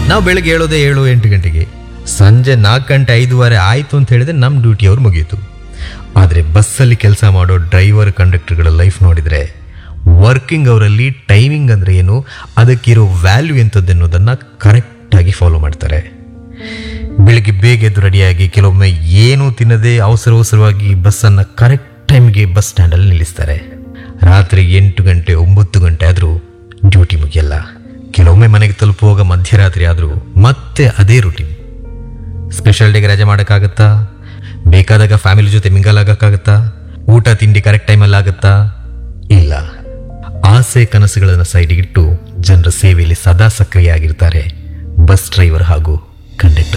ನಾವು ಬೆಳಗ್ಗೆ ಹೇಳೋದೇ ಏಳು ಎಂಟು ಗಂಟೆಗೆ ಸಂಜೆ ನಾಲ್ಕು ಗಂಟೆ ಐದುವರೆ ಆಯಿತು ಅಂತ ಹೇಳಿದ್ರೆ ನಮ್ಮ ಡ್ಯೂಟಿ ಅವ್ರು ಮುಗೀತು ಆದರೆ ಬಸ್ಸಲ್ಲಿ ಕೆಲಸ ಮಾಡೋ ಡ್ರೈವರ್ ಕಂಡಕ್ಟರ್ಗಳ ಲೈಫ್ ನೋಡಿದರೆ ವರ್ಕಿಂಗ್ ಅವರಲ್ಲಿ ಟೈಮಿಂಗ್ ಅಂದರೆ ಏನು ಅದಕ್ಕಿರೋ ವ್ಯಾಲ್ಯೂ ಎಂಥದ್ದು ಅನ್ನೋದನ್ನು ಕರೆಕ್ಟಾಗಿ ಫಾಲೋ ಮಾಡ್ತಾರೆ ಬೆಳಿಗ್ಗೆ ಬೇಗ ಎದ್ದು ರೆಡಿಯಾಗಿ ಕೆಲವೊಮ್ಮೆ ಏನೂ ತಿನ್ನದೆ ಅವಸರ ಅವಸರವಾಗಿ ಬಸ್ಸನ್ನು ಕರೆಕ್ಟ್ ಟೈಮ್ಗೆ ಬಸ್ ಸ್ಟ್ಯಾಂಡಲ್ಲಿ ನಿಲ್ಲಿಸ್ತಾರೆ ರಾತ್ರಿ ಎಂಟು ಗಂಟೆ ಒಂಬತ್ತು ಗಂಟೆ ಆದರೂ ಡ್ಯೂಟಿ ಮುಗಿಯಲ್ಲ ಕೆಲವೊಮ್ಮೆ ಮನೆಗೆ ತಲುಪುವಾಗ ಮಧ್ಯರಾತ್ರಿ ಆದರೂ ಮತ್ತೆ ಅದೇ ರೂಟೀನ್ ಸ್ಪೆಷಲ್ ಡೇಗೆ ರಜೆ ಮಾಡೋಕ್ಕಾಗತ್ತಾ ಬೇಕಾದಾಗ ಫ್ಯಾಮಿಲಿ ಜೊತೆ ಮಿಂಗಲ್ ಆಗೋಕ್ಕಾಗತ್ತಾ ಊಟ ತಿಂಡಿ ಕರೆಕ್ಟ್ ಟೈಮಲ್ಲಿ ಆಗುತ್ತಾ ಇಲ್ಲ ಆಸೆ ಕನಸುಗಳನ್ನು ಸೈಡಿಗಿಟ್ಟು ಜನರ ಸೇವೆಯಲ್ಲಿ ಸದಾ ಸಕ್ರಿಯ ಆಗಿರ್ತಾರೆ ಬಸ್ ಡ್ರೈವರ್ ಹಾಗೂ ಕಂಡಕ್ಟರ್